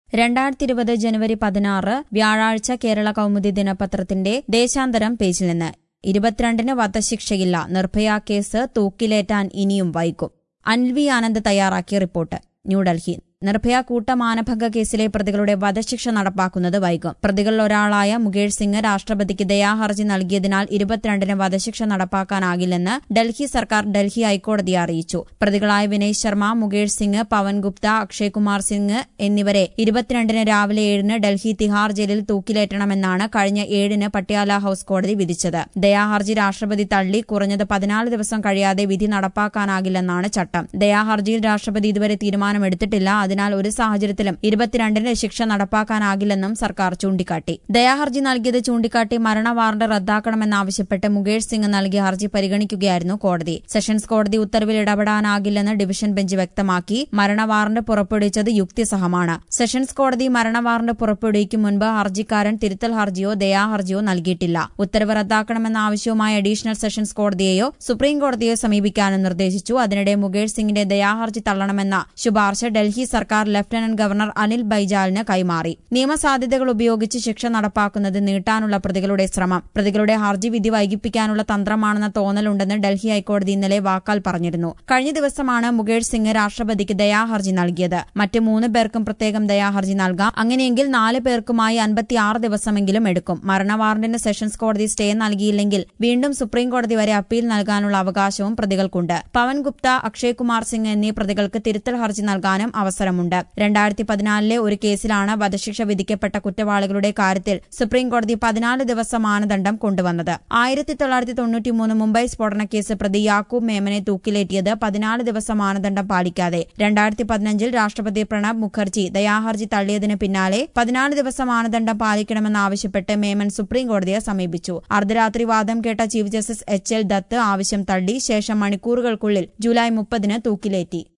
രണ്ടായിരത്തി ഇരുപത് ജനുവരി പതിനാറ് വ്യാഴാഴ്ച കേരള കൗമുദി ദിനപത്രത്തിന്റെ ദേശാന്തരം പേജിൽ നിന്ന് ഇരുപത്തിരണ്ടിന് വധശിക്ഷയില്ല നിർഭയ കേസ് തൂക്കിലേറ്റാൻ ഇനിയും വൈകും അനിൽ വി ആനന്ദ് തയ്യാറാക്കിയ റിപ്പോർട്ട് ന്യൂഡൽഹി നിർഭയ കൂട്ടമാനഭംഗ കേസിലെ പ്രതികളുടെ വധശിക്ഷ നടപ്പാക്കുന്നത് വൈകും പ്രതികളിൽ ഒരാളായ മുകേഷ് സിംഗ് രാഷ്ട്രപതിക്ക് ദയാഹർജി നൽകിയതിനാൽ ഇരുപത്തിരണ്ടിന് വധശിക്ഷ നടപ്പാക്കാനാകില്ലെന്ന് ഡൽഹി സർക്കാർ ഡൽഹി ഹൈക്കോടതിയെ അറിയിച്ചു പ്രതികളായ വിനയ് ശർമ്മ മുകേഷ് സിംഗ് പവൻ ഗുപ്ത അക്ഷയ് കുമാർ സിംഗ് എന്നിവരെ ഇരുപത്തിരണ്ടിന് രാവിലെ ഏഴിന് ഡൽഹി തിഹാർ ജയിലിൽ തൂക്കിലേറ്റണമെന്നാണ് കഴിഞ്ഞ ഏഴിന് പട്യാല ഹൌസ് കോടതി വിധിച്ചത് ദയാഹർജി രാഷ്ട്രപതി തള്ളി കുറഞ്ഞത് പതിനാല് ദിവസം കഴിയാതെ വിധി നടപ്പാക്കാനാകില്ലെന്നാണ് ചട്ടം ദയാഹർജിയിൽ രാഷ്ട്രപതി ഇതുവരെ തീരുമാനമെടുത്തിട്ടില്ല അതിനാൽ ഒരു സാഹചര്യത്തിലും ഇരുപത്തിരണ്ടിന് ശിക്ഷ നടപ്പാക്കാനാകില്ലെന്നും സർക്കാർ ചൂണ്ടിക്കാട്ടി ദയാഹർജി നൽകിയത് ചൂണ്ടിക്കാട്ടി മരണ വാറണ്ട് റദ്ദാക്കണമെന്നാവശ്യപ്പെട്ട് മുകേഷ് സിംഗ് നൽകിയ ഹർജി പരിഗണിക്കുകയായിരുന്നു കോടതി സെഷൻസ് കോടതി ഉത്തരവിൽ ഇടപെടാനാകില്ലെന്ന് ഡിവിഷൻ ബെഞ്ച് വ്യക്തമാക്കി മരണ വാറണ്ട് പുറപ്പെടുവിച്ചത് യുക്തിസഹമാണ് സെഷൻസ് കോടതി മരണ വാറണ്ട് പുറപ്പെടുവിക്കും മുൻപ് ഹർജിക്കാരൻ തിരുത്തൽ ഹർജിയോ ദയാഹർജിയോ നൽകിയിട്ടില്ല ഉത്തരവ് റദ്ദാക്കണമെന്ന ആവശ്യവുമായി അഡീഷണൽ സെഷൻസ് കോടതിയെയോ സുപ്രീം കോടതിയോ സമീപിക്കാനും നിർദ്ദേശിച്ചു അതിനിടെ മുകേഷ് സിംഗിന്റെ ദയാഹർജി തള്ളണമെന്ന ശുപാർശ ഡൽഹി സർക്കാർ ലഫ്റ്റനന്റ് ഗവർണർ അനിൽ ബൈജാലിന് കൈമാറി നിയമസാധ്യതകൾ ഉപയോഗിച്ച് ശിക്ഷ നടപ്പാക്കുന്നത് നീട്ടാനുള്ള പ്രതികളുടെ ശ്രമം പ്രതികളുടെ ഹർജി വിധി വൈകിപ്പിക്കാനുള്ള തന്ത്രമാണെന്ന തോന്നലുണ്ടെന്ന് ഡൽഹി ഹൈക്കോടതി ഇന്നലെ വാക്കാൽ പറഞ്ഞിരുന്നു കഴിഞ്ഞ ദിവസമാണ് മുകേഷ് സിംഗ് രാഷ്ട്രപതിക്ക് ദയാഹർജി നൽകിയത് മറ്റ് മൂന്ന് പേർക്കും പ്രത്യേകം ദയാഹർജി നൽകാം അങ്ങനെയെങ്കിൽ നാല് പേർക്കുമായി അൻപത്തിയാറ് ദിവസമെങ്കിലും എടുക്കും മരണ വാറന്റിന് സെഷൻസ് കോടതി സ്റ്റേ നൽകിയില്ലെങ്കിൽ വീണ്ടും സുപ്രീം കോടതി വരെ അപ്പീൽ നൽകാനുള്ള അവകാശവും പ്രതികൾക്കുണ്ട് പവൻ ഗുപ്ത അക്ഷയ് കുമാർ സിംഗ് എന്നീ പ്രതികൾക്ക് തിരുത്തൽ ഹർജി നൽകാനും അവസരമുണ്ട് രണ്ടായിരത്തി പതിനാലിലെ ഒരു കേസിലാണ് വധശിക്ഷ വിധിക്കപ്പെട്ട കുറ്റവാളികളുടെ കാര്യത്തിൽ സുപ്രീം കോടതി പതിനാല് ദിവസം മാനദണ്ഡം കൊണ്ടുവന്നത് ആയിരത്തി തൊള്ളായിരത്തി തൊണ്ണൂറ്റിമൂന്ന് മുംബൈ സ്ഫോടന കേസ് പ്രതി യാക്കൂബ് മേമനെ തൂക്കിലേറ്റിയത് പതിനാല് ദിവസം മാനദണ്ഡം പാലിക്കാതെ രണ്ടായിരത്തി പതിനഞ്ചിൽ രാഷ്ട്രപതി പ്രണബ് മുഖർജി ദയാഹർജി തള്ളിയതിന് പിന്നാലെ പതിനാല് ദിവസം മാനദണ്ഡം പാലിക്കണമെന്നാവശ്യപ്പെട്ട് മേമൻ സുപ്രീം കോടതിയെ സമീപിച്ചു അർദ്ധരാത്രി വാദം കേട്ട chief justice H L Dattu ആവശ്യം തള്ളി ശേഷം മണിക്കൂറുകൾക്കുള്ളിൽ ജൂലൈ മുപ്പതിന് തൂക്കിലേറ്റി